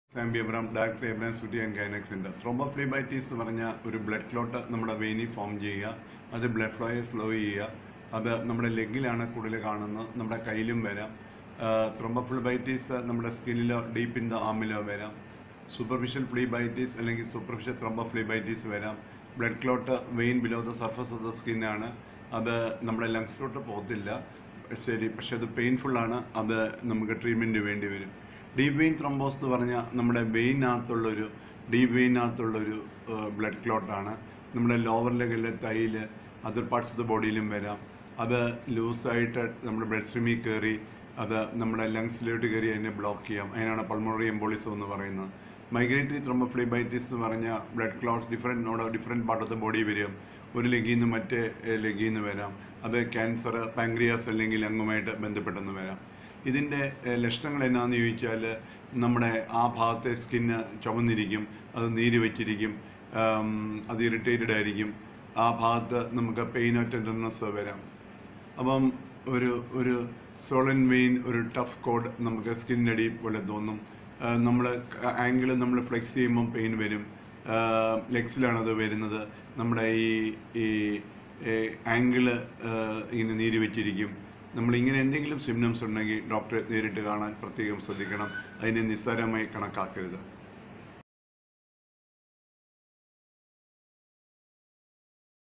Sambi Abraham director Abraham സുറ്റി and gynaec centre thrombophlebitis എന്ന് പറഞ്ഞ ഒരു ബ്ലഡ് ക്ലോട്ട് നമ്മുടെ വെയിനിൽ ഫോം ചെയ്യുക അത് ബ്ലഡ് ഫ്ലോയെ സ്ലോ ചെയ്യുക അത് നമ്മുടെ ലെഗിലാണ് കൂടുതൽ കാണുന്നത് നമ്മുടെ കയ്യിലും വരാം ത്രോംബോഫ്ലീബൈറ്റീസ് നമ്മുടെ സ്കിന്നിലോ ഡീപ്പ് ഇൻ ദ ആമിലോ വരാം സൂപ്പർഫിഷ്യൽ ഫ്ലീബൈറ്റീസ് അല്ലെങ്കിൽ സൂപ്പർഫിഷ്യൽ ത്രോംബോഫ്ലീബൈറ്റീസ് വരാം blood clot vein below the surface of the സ്കിന്നാണ് അത് നമ്മുടെ ലങ്സിലോട്ട് പോകത്തില്ല ശരി പക്ഷെ അത് പെയിൻഫുള്ളാണ് അത് നമുക്ക് ട്രീറ്റ്മെൻറ്റ് വേണ്ടി വരും ഡീപ് വെയിൻ ത്രോംബോസ് എന്ന് പറഞ്ഞാൽ നമ്മുടെ വെയിനകത്തുള്ളൊരു ഡീപ് വെയിനകത്തുള്ളൊരു ബ്ലഡ് ക്ലോട്ടാണ് നമ്മുടെ ലോവർ ലെഗിൽ തൈയിൽ അതർ പാർട്സ് ഓഫ് ദ ബോഡിയിലും വരാം അത് ലൂസായിട്ട് നമ്മുടെ ബ്ലഡ് സ്ട്രീമിൽ കയറി അത് നമ്മുടെ ലങ്സിലോട്ട് കയറി അതിനെ ബ്ലോക്ക് ചെയ്യാം അതിനാണ് പൾമോണറി എംബോളിസം എന്ന് പറയുന്നത് മൈഗ്രേറ്ററി ത്രോംബോഫ്ലൈബൈറ്റിസ് എന്ന് പറഞ്ഞാൽ blood clots different not different part of the body വരും ഒരു ലെഗിൽ നിന്ന് മറ്റേ ലെഗിൽ നിന്ന് വരാം അത് ക്യാൻസർ പാങ്ക്രിയാസ് അല്ലെങ്കിൽ അങ്ങുമായിട്ട് ബന്ധപ്പെട്ടെന്ന് വരാം ഇതിൻ്റെ ഏഹ്, ലക്ഷണങ്ങൾ എന്നാന്ന് ചോദിച്ചാൽ നമ്മുടെ ആ ഭാഗത്തെ സ്കിന്ന് ചുമന്നിരിക്കും അത് നീര് വെച്ചിരിക്കും ആം, അത് ഇറിറ്റേറ്റഡ് ആയിരിക്കും ആ ഭാഗത്ത് നമുക്ക് പെയിനോ ടെൻഡർനെസ് വരാം അപ്പം ഒരു ഒരു സോളൻ വെയിൻ ഒരു ടഫ് കോഡ് നമുക്ക് സ്കിന്നടി പോലെ തോന്നും നമ്മൾ ആംഗിൾ നമ്മൾ ഫ്ലെക്സ് ചെയ്യുമ്പം പെയിൻ വരും ലെഗ്സിലാണ് അത് വരുന്നത് നമ്മുടെ ഈ ഈ ആംഗിള് ഇങ്ങനെ നീര് വെച്ചിരിക്കും നമ്മളിങ്ങനെ എന്തെങ്കിലും സിംറ്റംസ് ഉണ്ടെങ്കിൽ ഡോക്ടറെ നേരിട്ട് കാണാൻ പ്രത്യേകം ശ്രദ്ധിക്കണം അതിനെ നിസ്സാരമായി കണക്കാക്കരുത്